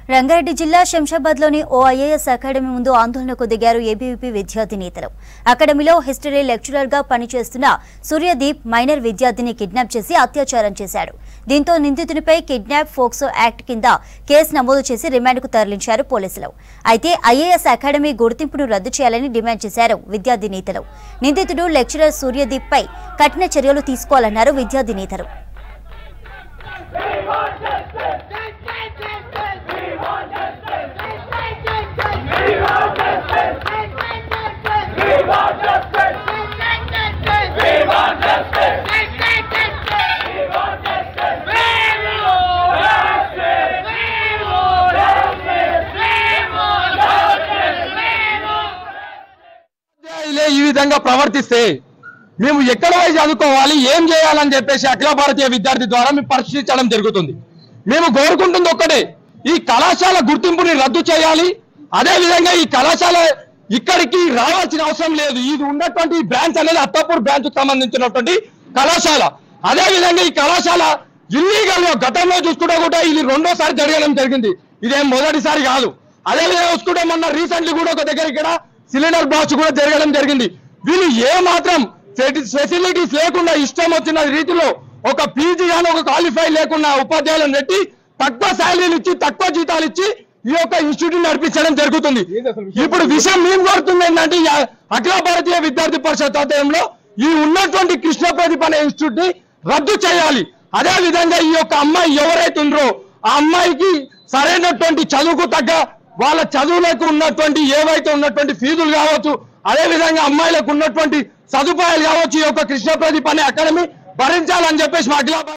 రంగారెడ్డి జిల్లా శంషాబాద్లోని ఓ IAS academy ముందు ఆందోళనకు దిగారు ఏబీవీపీ విద్యార్థి నేతలు అకాడమీలో హిస్టరీ లెక్చరర్గా పనిచేస్తున్న సూర్యదీప్ మైనర్ విద్యార్థిని కిడ్నాప్ చేసి అత్యాచారం చేశాడు దీంతో నిందితునిపై కిడ్నాప్ ఫోక్సో యాక్ట్ కింద కేసు నమోదు చేసి రిమాండ్కు తరలించారు పోలీసులు అయితే ఐఏఎస్ అకాడమీ గుర్తింపును రద్దు చేయాలని డిమాండ్ చేశారు విద్యార్థి నేతలు నిందితుడు లెక్చరర్ సూర్యదీప్ పై కఠిన చర్యలు తీసుకోవాలన్నారు విద్యార్థి నేతలు ఉపాధ్యాయులే ఈ విధంగా ప్రవర్తిస్తే మేము ఎక్కడ పోయి చదువుకోవాలి ఏం చేయాలని చెప్పేసి అఖిల భారతీయ విద్యార్థి ద్వారా మేము పరిశీలించడం జరుగుతుంది మేము కోరుకుంటుంది ఒక్కటే ఈ కళాశాల గుర్తింపుని రద్దు చేయాలి అదే విధంగా ఈ కళాశాల ఇక్కడికి రావాల్సిన అవసరం లేదు ఇది ఉన్నటువంటి బ్రాంచ్ అనేది అత్తాపూర్ బ్రాంచ్ కు సంబంధించినటువంటి కళాశాల అదే విధంగా ఈ కళాశాల ఇల్లీగల్ గా గతంలో చూసుకుంటే కూడా ఇది రెండోసారి జరగడం జరిగింది ఇదేం మొదటిసారి కాదు అదే విధంగా చూసుకుంటే మొన్న రీసెంట్లీ కూడా ఒక దగ్గర ఇక్కడ సిలిండర్ బ్లాస్ట్ కూడా జరగడం జరిగింది వీళ్ళు ఏ మాత్రం ఫెసిలిటీస్ లేకుండా ఇష్టం వచ్చిన రీతిలో ఒక పీజీ గాని ఒక క్వాలిఫై లేకుండా ఉపాధ్యాయులను పెట్టి తక్కువ శాలరీలు ఇచ్చి తక్కువ జీతాలు ఇచ్చి ఈ యొక్క ఇన్స్టిట్యూట్ నడిపించడం జరుగుతుంది ఇప్పుడు విషయం మేము కోరుతుంది ఏంటంటే ఈ అఖిల భారతీయ విద్యార్థి పరిషత్ ఆధ్వర్యంలో ఈ ఉన్నటువంటి కృష్ణ ప్రదీప్ అనే ఇన్స్టిట్యూట్ ని రద్దు చేయాలి అదే విధంగా ఈ యొక్క అమ్మాయి ఎవరైతే ఉందో ఆ అమ్మాయికి సరైనటువంటి చదువుకు తగ్గ వాళ్ళ చదువులకు ఉన్నటువంటి ఏవైతే ఉన్నటువంటి ఫీజులు కావచ్చు అదే విధంగా అమ్మాయిలకు ఉన్నటువంటి సదుపాయాలు కావచ్చు ఈ యొక్క కృష్ణ ప్రదీప్ అనే అకాడమీ భరించాలని చెప్పేసి మా అఖిల భారత